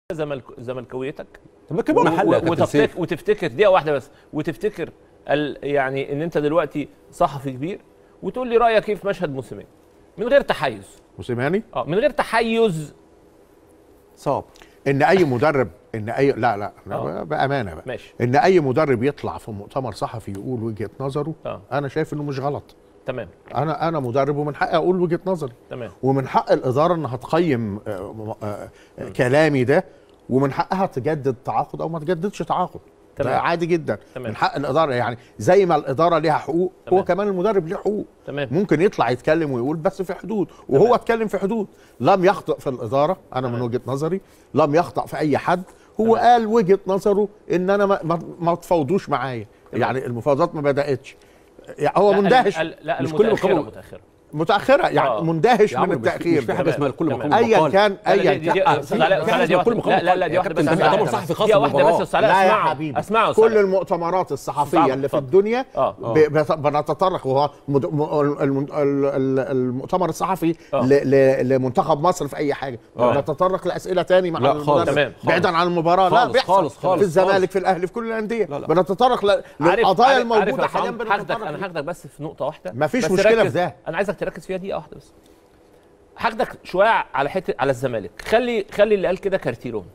زملك زملكاويتك طب ما كبر محل يا كابتن وتفتكر سيف وتفتكر دقيقه واحده بس وتفتكر ال يعني ان انت دلوقتي صحفي كبير وتقول لي رايك ايه في مشهد موسيماني من غير تحيز موسيماني اه من غير تحيز صعب ان اي مدرب ان اي لا لا, لا آه. بامانه بقى ماشي ان اي مدرب يطلع في مؤتمر صحفي يقول وجهه نظره اه انا شايف انه مش غلط تمام انا انا مدرب ومن حقي اقول وجهه نظري تمام ومن حق الاداره انها تقيم آه، م- آه، آه، كلامي ده ومن حقها تجدد تعاقد او ما تجددش تعاقد ده تمام. عادي جدا تمام. من حق الاداره يعني زي ما الاداره ليها حقوق تمام. هو كمان المدرب ليه حقوق تمام ممكن يطلع يتكلم ويقول بس في حدود وهو تمام. اتكلم في حدود لم يخطئ في الاداره انا من تمام. وجهه نظري لم يخطئ في اي حد هو تمام. قال وجهه نظره ان انا ما, ما, ما تفاوضوش معايا تمام. يعني المفاوضات ما بداتش يعني هو لا، مندهش ال- ال- لا مش كل المتاخره مقام- متاخره متاخره يعني آه. مندهش يا من عمرو مش- التاخير مش في ده. حاجه اسمها لكل تمام. مقام ايا مقال. كان لا، لا، ايا دي- دي- كان أستاذ علاء، أستاذ علاء، دي واحدة- كل مقام لا لا لا دي يا واحده بس كابتن، أسمعها. مؤتمر صحفي خاص دي واحده بس بالمباراة. يا أستاذ علاء لا يا اسمعه حبيبي اسمعه كل أستاذ. المؤتمرات الصحفيه صعب، اللي في اتفضل. الدنيا اه ب- بت- بنتطرق وهو مد- م- الم- ال- ال- المؤتمر الصحفي آه. ل- ل- لمنتخب مصر في اي حاجه آه. نتطرق لاسئله تاني مع لا، المدرب. خالص. تمام. بعيدا عن المباراه لا خالص، بيحصل خالص، خالص، في الزمالك خالص. في الاهلي في كل الانديه لا، لا. بنتطرق ل- عارف- للقضايا عارف- الموجوده عارف يا حاليا عصام، هاخدك بنتطرق انا هاخدك بس في نقطه واحده مفيش بس مشكلة ركز- في ده. انا عايزك تركز فيها دقيقه واحده بس هاخدك شويه على حته على الزمالك خلي خلي اللي قال كده كارتيرون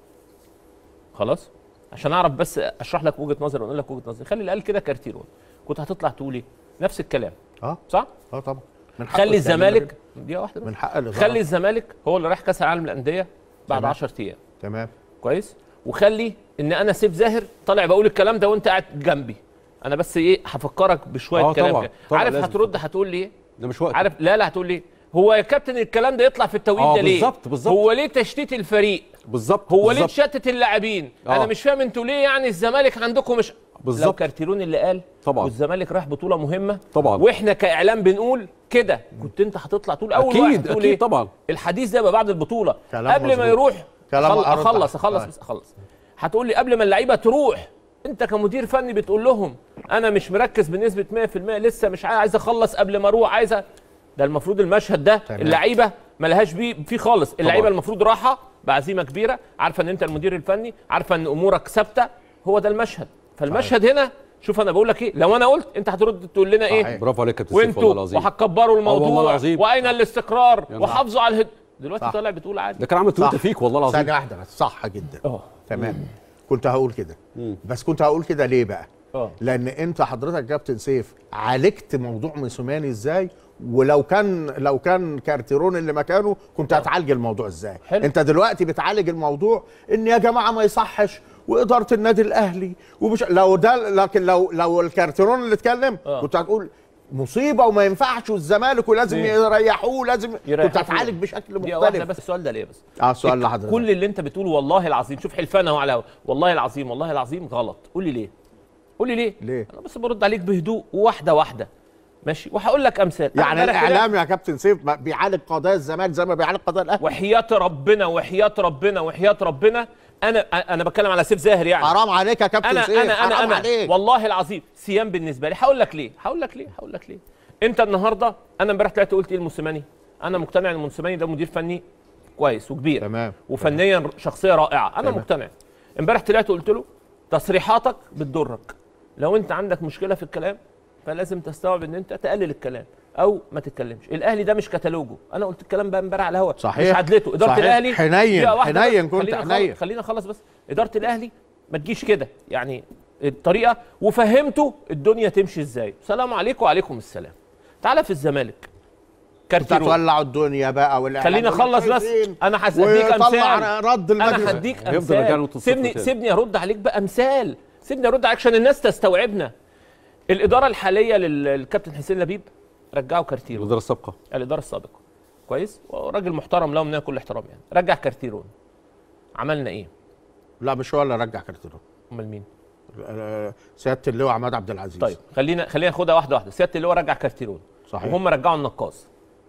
خلاص عشان اعرف بس اشرح لك وجهه نظري واقول لك وجهه نظري خلي اللي قال كده كارتيرون كنت هتطلع تقول ايه نفس الكلام اه صح اه طبعا من حقه خلي يستعمل الزمالك دقيقه واحده بس. من حق الاداره خلي الزمالك هو اللي رايح كاس العالم للانديه بعد تمام. 10 ايام تمام كويس وخلي ان انا سيف زاهر طالع بقول الكلام ده وانت قاعد جنبي انا بس ايه هفكرك بشويه آه، كلام طبعاً، كده. طبعاً عارف لازم هترد هتقول لي ايه ده مش وقت عارف لا لا هتقول لي هو يا كابتن الكلام ده يطلع في التوقيت آه، ده ليه بالظبط، بالظبط. هو ليه تشتيت الفريق بالظبط هو ليه بالظبط. تشتت اللاعبين آه. انا مش فاهم انتوا ليه يعني الزمالك عندكم مش لو بالظبط. كارتيرون اللي قال طبعاً. والزمالك رايح بطوله مهمه طبعاً. واحنا كاعلام بنقول كده كنت انت هتطلع تقول اول واحد اكيد تقول اكيد ايه طبعا الحديث ده يبقى بعد البطوله كلام قبل ما مظبوط. يروح كلام خل... أرد اخلص عليه. اخلص طيب. بس اخلص هتقول لي قبل ما اللعيبه تروح انت كمدير فني بتقول لهم انا مش مركز بنسبه 100% لسه مش عايز عايز اخلص قبل ما اروح عايز أ- ده المفروض المشهد ده تمام. اللعيبه ملهاش بيه فيه خالص اللعيبه طبعاً. المفروض راحه بعزيمه كبيره عارفه ان انت المدير الفني عارفه ان امورك ثابته هو ده المشهد فالمشهد هنا شوف انا بقول لك ايه لو انا قلت انت هترد تقول لنا ايه صحيح. برافو عليك يا كابتن سيف والله وانتوا العظيم وهتكبروا والله الموضوع العظيم. واين الاستقرار يا نهار. وحافظوا على الهد دلوقتي صح. طالع بتقول عادي ده كان عامل تويتر صح. فيك والله العظيم ثانيه واحده بس صح جدا اه تمام كنت هقول كده بس كنت هقول كده ليه بقى اه لان انت حضرتك يا كابتن سيف عالجت موضوع موسيماني ازاي ولو كان لو كان كارتيرون اللي مكانه كنت آه. هتعالج الموضوع ازاي حلو. انت دلوقتي بتعالج الموضوع ان يا جماعه ما يصحش واداره النادي الاهلي ومش لو ده لكن لو لو الكارتيرون اللي اتكلم آه. كنت هتقول مصيبه وما ينفعش والزمالك ولازم ليه؟ يريحوه لازم يريحوه كنت هتعالج بشكل دقيقة واحدة مختلف بس السؤال ده ليه بس اه السؤال لحضرتك كل اللي انت بتقوله والله العظيم شوف حلفان اهو على الهوا. والله العظيم والله العظيم غلط قول لي ليه قول لي ليه ليه؟ انا بس برد عليك بهدوء وواحده واحده ماشي وهقول لك امثال أنا يعني امبارح كده الاعلام يا كابتن سيف ما بيعالج قضايا الزمالك زي ما بيعالج قضايا الاهلي وحياة ربنا وحياة ربنا وحياة ربنا انا انا بتكلم على سيف زاهر يعني حرام عليك يا كابتن انا سيف انا انا حرام انا عليك والله العظيم سيام بالنسبه لي هقول لك ليه هقول لك ليه هقول لك ليه انت النهارده انا امبارح طلعت قلت ايه الموسيماني انا مقتنع ان الموسيماني ده مدير فني كويس وكبير تمام وفنيا شخصيه رائعه انا تمام. مقتنع امبارح طلعت قلت له تصريحاتك بتضرك لو انت عندك مشكله في الكلام فلازم تستوعب ان انت تقلل الكلام او ما تتكلمش الاهلي ده مش كتالوجه انا قلت الكلام بقى امبارح على الهوا صحيح. مش عدلته اداره صحيح. الاهلي حنين، دقيقة واحدة حنين بس. كنت خلينا أخلص- حنين. خلينا اخلص بس اداره الاهلي ما تجيش كده يعني الطريقه وفهمته الدنيا تمشي ازاي سلام عليكم وعليكم السلام تعالى في الزمالك انت كارتيرون تولعوا الدنيا بقى والاعلام خليني اخلص بس شايفين. انا هديك وطلع امثال رد انا المجلس هديك هيفضل رجعنا امثال نقطة الصفر سيبني تاني. سيبني ارد عليك بامثال سيبني ارد عليك عشان الناس تستوعبنا الاداره الحاليه لل- للكابتن حسين لبيب رجعوا كارتيرون الاداره السابقه الاداره السابقه كويس وراجل محترم له مننا كل احترام يعني رجع كارتيرون عملنا ايه لا مش هو اللي رجع كارتيرون امال مين آه، سياده اللواء عماد عبد العزيز طيب خلينا خلينا ناخدها واحده واحده سياده اللي هو رجع كارتيرون صحيح وهم رجعوا النقاص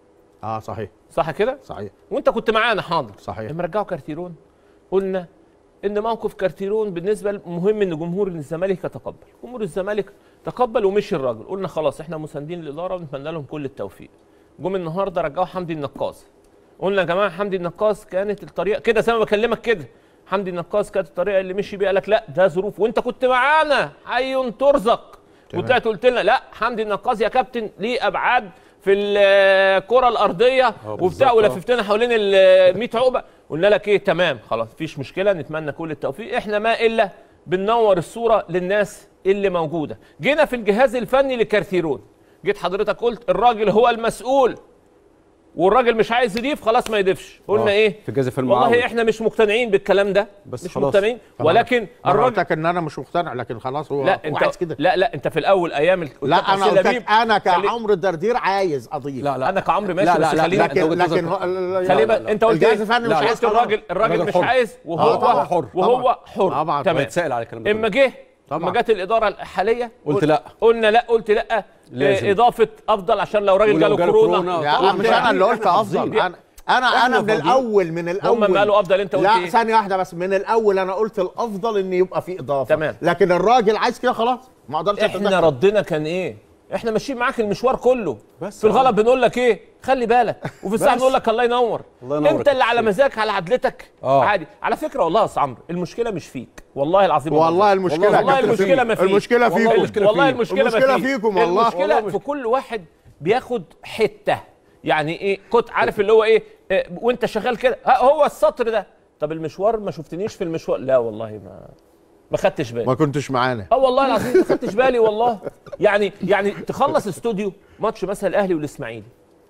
اه صحيح صح كده صحيح وانت كنت معانا حاضر صحيح لما رجعوا كارتيرون قلنا ان موقف كارتيرون بالنسبه مهم ان جمهور الزمالك يتقبل جمهور الزمالك تقبل ومشي الراجل قلنا خلاص احنا مساندين للاداره ونتمنى لهم كل التوفيق جم النهارده رجعوا حمدي النقاص قلنا يا جماعه حمدي النقاص كانت الطريقه كده زي ما بكلمك كده حمدي النقاص كانت الطريقه اللي مشي بيها قال لك لا ده ظروف وانت كنت معانا حي ترزق وطلعت قلت لنا لا حمدي النقاص يا كابتن ليه ابعاد في الكره الارضيه وبتاع بالظبط، ولففتنا حوالين ال 100 عقبه قلنا لك ايه تمام خلاص مفيش مشكله نتمنى كل التوفيق احنا ما الا بننور الصوره للناس اللي موجوده جينا في الجهاز الفني لكارتيرون جيت حضرتك قلت الراجل هو المسؤول والراجل مش عايز يضيف خلاص ما يضيفش قلنا آه، ايه في جزء المعاون. والله احنا مش مقتنعين بالكلام ده بس مش خلاص. مقتنعين ولكن الراجل الراجل قلت ان انا مش مقتنع لكن خلاص هو لا هو انت عايز كده لا لا انت في الاول ايام ال- لا الكابتن انا حسين قلت لبيب لك انا خلي- كعمرو الدردير عايز اضيف لا لا انا كعمرو ماشي لا، لا، بس لا، خلينا لكن وجهة لكن نظرك. هو- خلي بالك انت قلت الجهاز ايه؟ الفني لا، مش لا، عايز قلت الراجل خلاص. الراجل الراجل مش حر. عايز آه، وهو طبعا حر. وهو طبعا. حر طبعا. تمام ويتسأل على الكلام ده اما كله. جه اما طبعا. جت الاداره الحاليه قلت قل- لا. قلنا لا قلت لا لازم. اه، اضافه افضل عشان لو راجل ولو جاله جاله كورونا كورونا. لا طبعاً مش انا اللي قلت افضل حافظين. انا انا إحنا انا من فاضيين. الاول من الاول هم قالوا أفضل، أنت قلت لا إيه؟ ثانيه واحده بس من الاول انا قلت الافضل ان يبقى في اضافه تمام. لكن الراجل عايز كده خلاص ما اقدرش احنا أتدخل. ردنا كان ايه احنا ماشيين معاك المشوار كله بس في الغلط بنقول لك ايه خلي بالك وفي الساعه بس. بنقول لك الله ينور الله ينور انت اللي على كتير. مزاجك على عدلتك آه. عادي على فكره والله يا أستاذ عمرو المشكله مش فيك والله العظيم ما والله بهزر. المشكله يا والله كابتن المشكله فيك. ما فيك المشكله والله فيكم المشكلة والله فيك. المشكله ما المشكلة فيك. فيكم والله. المشكله والله في كل واحد بياخد حته يعني ايه كنت عارف اللي هو ايه إيه، وانت شغال كده ها، هو السطر ده طب المشوار ما شفتنيش في المشوار لا والله ما ما خدتش بالي ما كنتش معانا اه والله العظيم ما خدتش بالي والله يعني يعني تخلص استوديو ماتش مثلا الاهلي والاسماعيلي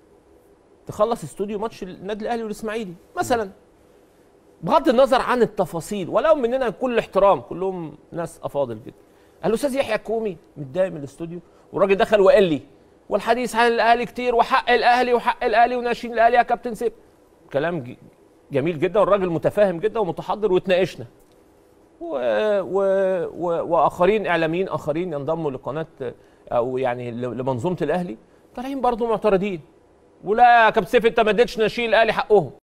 تخلص استوديو ماتش النادي الاهلي والاسماعيلي مثلا بغض النظر عن التفاصيل ولو مننا كل احترام كلهم ناس افاضل جدا الاستاذ يحيى الكومي متضايق من الاستوديو والراجل دخل وقال لي والحديث عن الاهلي كتير وحق الاهلي وحق الاهلي وناشئين الاهلي يا كابتن سيف كلام ج- جميل جدا والراجل متفاهم جدا ومتحضر واتناقشنا و... و... و... واخرين اعلاميين اخرين ينضموا لقناه او يعني ل- لمنظومه الاهلي طالعين برضه معترضين ولا يا كابتن سيف انت ما اديتش ناشئين الاهلي حقهم